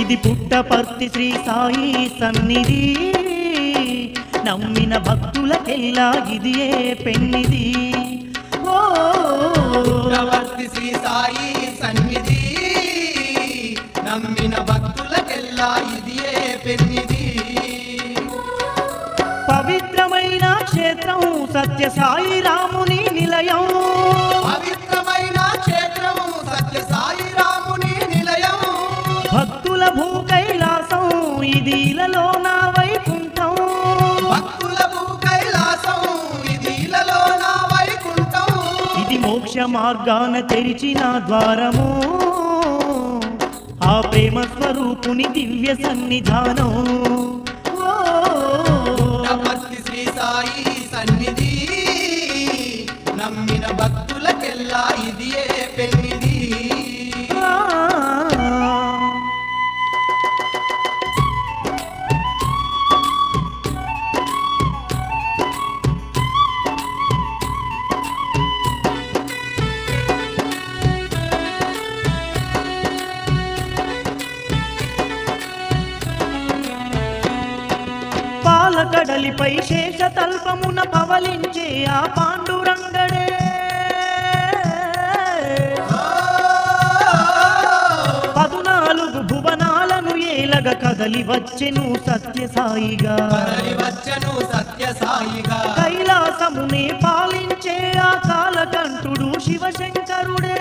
ఇది పుట్టపర్తి శ్రీ సాయి సన్నిధి నమ్మిన భక్తులకెల్లా ఇదియే పెన్నిది ఓ ప్రవర్తి శ్రీ సాయి సన్నిధి నమ్మిన భక్తులకెల్లా ఇదియే పెన్నిది పవిత్రమైన క్షేత్రం సత్య సాయి రాముని నిలయం పవిత్రమైన క్షేత్రము సత్య సాయి రాముని నిలయం భక్తుల భూ కైలాసం ఇది ఇలలో నా వైకుంఠం భక్తుల భూ కైలాసం ఇది ఇలలో నా వైకుంఠం ఇది మోక్ష మార్గాన తెరిచిన ద్వారము ఆ ప్రేమ స్వరూపుని దివ్య సన్నిధానం ఓ ప్రవర్తి శ్రీ సాయి సన్నిధి నమ్మిన భక్తులకెల్లా ఇదియే పెన్నిది ఆ. పాలకడలిపై శేషతల్పమున పవలించే ఆ పాండురంగడే పదునాలుగు భువనాలను ఏలగ కదలి వచ్చెను సత్యసాయిగా కదలి వచ్చను సత్య సాయిగా కైలాసమునే పాలించే ఆ కాలకంఠుడు శివశంకరుడే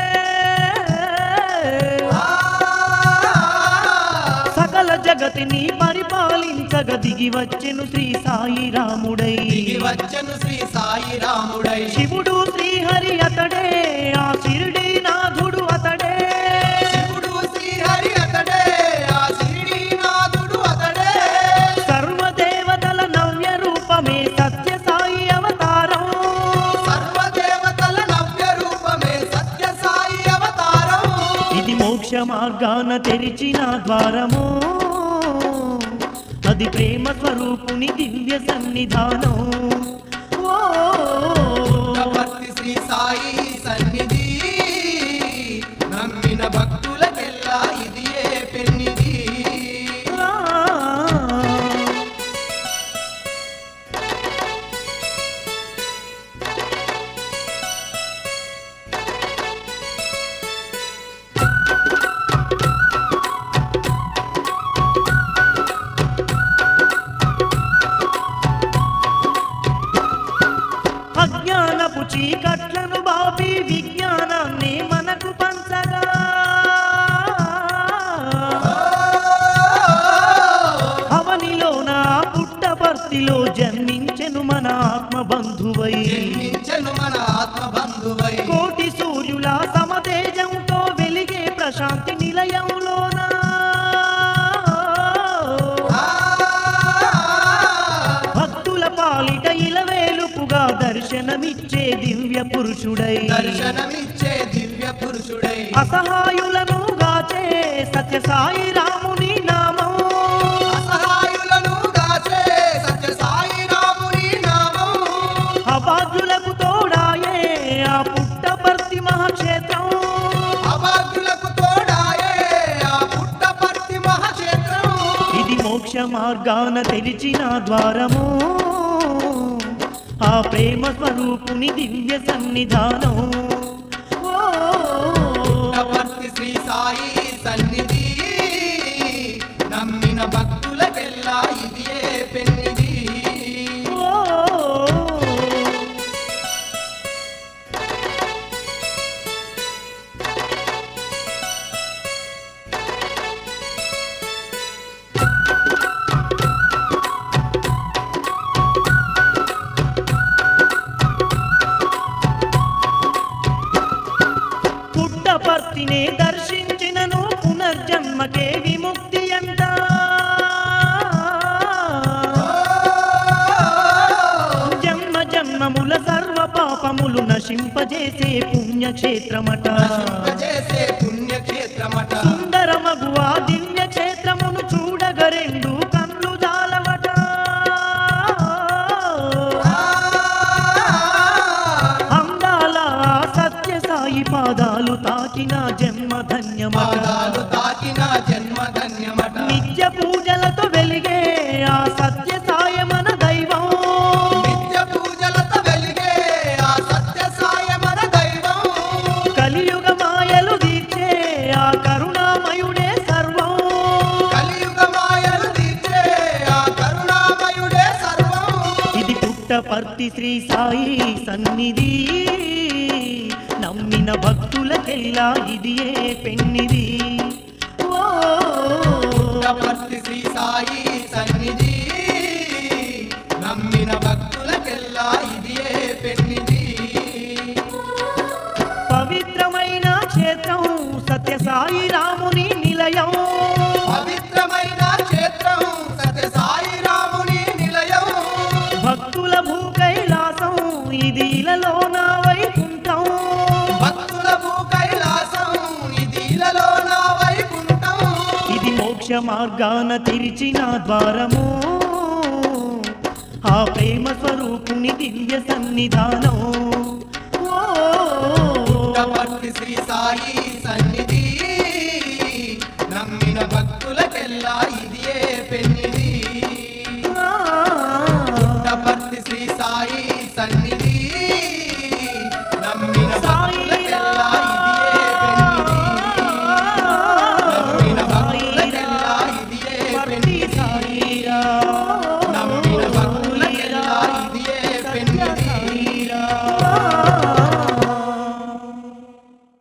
సకల జగతిని పరిపాలించగ దిగి వచ్చెను శ్రీ సాయి రాముడై దిగి వచ్చను శ్రీ సాయి రాముడై శివుడు శ్రీహరి అతడే ఆ షిరిడి నాథుడు అతడే శివుడు శ్రీహరి అతడే ఆ శిరిడి నాథుడు అతడే సర్వదేవతల నవ్య రూపమే సత్య సాయి అవతారం సర్వదేవతల నవ్య రూపమే సత్య సాయి అవతారం ఇది మోక్ష మార్గాన తెరిచిన ద్వారము అది ప్రేమ స్వరూపుని దివ్య సన్నిధానం ఓ పుట్టపర్తి శ్రీ సాయి సన్నిధి నమ్మిన భక్తులకెల్లా ఇదియే పెన్నిది ఆ. అజ్ఞానపు చీకట్లను బాపి విజ్ఞానాన్ని మనకు పంచగా అవనిలోన పుట్టపర్తిలో జన్మించెను మన ఆత్మబంధువై జన్మించను మన ఆత్మ బంధువై కోటి సూర్యుల సమతేజంతో వెలిగే ప్రశాంతి నిలయంలోన భక్తుల పాలిట ఇలవేలుపుగా దర్శనమిచ్చే దివ్య పురుషుడై దర్శనమిచ్చే దివ్య పురుషుడై అసహాయులను గాచే సత్య సాయి రాముని నామం అసహాయులను దాచే సత్య సాయి రాముని నామం అభాగ్యులకు తోడాయే ఆ పుట్టపర్తి మహాక్షేత్రం అభాగ్యులకు తోడాయే ఆ పుట్టపర్తి మహాక్షేత్రం ఇది మోక్ష మార్గాన తెరిచిన ద్వారము ఆ ప్రేమ స్వరూపుని దివ్య సన్నిధానం ఓ పుట్టపర్తి శ్రీ సాయి సన్నిధి నమ్మిన భక్తులకెల్లా ఇదియే పెన్నిది ఓ పుట్టపర్తినే దర్శించినను పునర్జన్మకే విముక్తి అంట జన్మ జన్మముల సర్వ పాపములు నశింపజేసే పుణ్యక్షేత్రమట చేసే పుణ్యక్షేత్రమట సుందరమగు ఆ దివ్య క్షేత్రమును చూడగ రెండు కన్ను జాలవట అందాల ఆ సత్య సాయి పాదాలు తాకిన జన్మ ధన్యమట పాదాలు తాకిన జన్మ ధన్యమట పుట్టపర్తి శ్రీ సాయి సన్నిధి నమ్మిన భక్తులకెల్లా ఇదియే పెన్నిది ఓ పుట్టపర్తి శ్రీ సాయి సన్నిధి నమ్మిన భక్తులకెల్లా ఇదియే పెన్నిది పవిత్రమైన క్షేత్రం సత్య సాయి రాముని నిలయం పవిత్రమైన క్షేత్రం సత్య సాయి రాముని నిలయం భక్తుల భూ కైలాసం ఇది ఇలలో నా వైకుంఠం భక్తుల భూ కైలాసం ఇది ఇలలో నా వైకుంఠం ఇది మోక్ష మార్గాన తెరిచిన ద్వారము ఆ ప్రేమ స్వరూపుని దివ్య సన్నిధానం ఓ పుట్టపర్తి శ్రీ సాయి